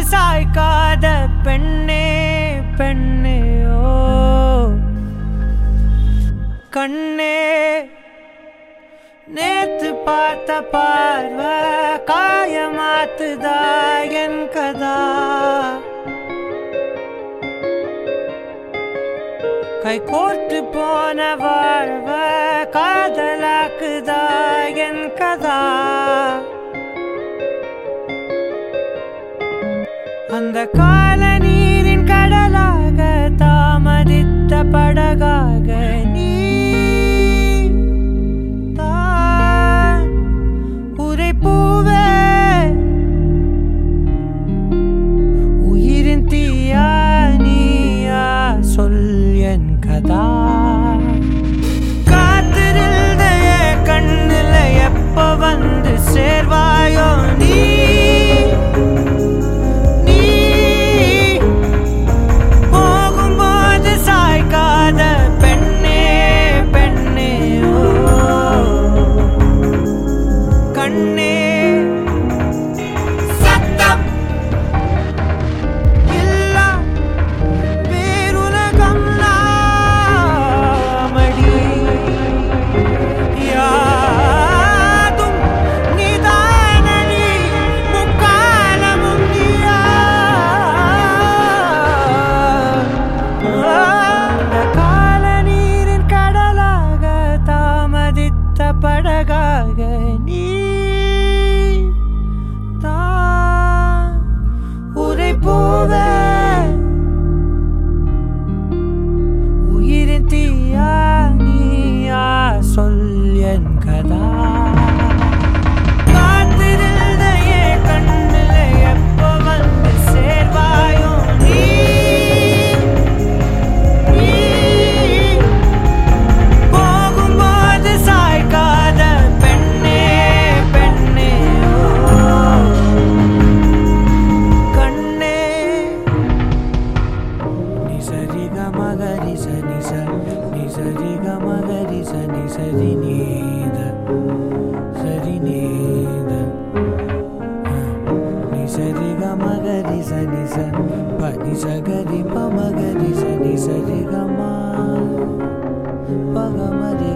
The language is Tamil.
சாய்க்காத பெண்ணே பெண்ணே ஓ கண்ணே நேத்து பார்த்த பார்வை காயமாத்துதா என் கதா கை கோர்த்து போன வாழ்வ காதலாக்குதா என் கதா அந்த கால நீரின் கடலாக தாமதித்த படகாக நீ தான் உரை பூவே உயிரின் தீயா நீயா சொல் என் கதா காத்திருந்த என் கண்ணுல எப்ப வந்து சேர்வாயோ நீ நீ போகும்போது சாய்க்காத பெண்ணே பெண்ணே ஓ கண்ணே சத்தம் இல்லா பேருலகம் நாமடி யாதும் நிதானடி முக்காலமும் நீயா அந்த கால நீரின் கடலாக தாமதித்த படகாக நீ தான் உரை போவே உயிரின் தீயா நீயா சொல் என் கதா காத்திருந்த என் கண்ணுல எப்ப வந்து சேர்வாயோ நீ நீ போகும்போது சாய்க்காத பெண்ணே பெண்ணே ஓ கண்ணே நிசரி கமகரி ச நிச நிசரி கமகரி ச நிசரி நீத சரி நீத நிசரி கமகரி ச நிச ப நிசகரி பமகரி ச நிசரி கமா பகமரி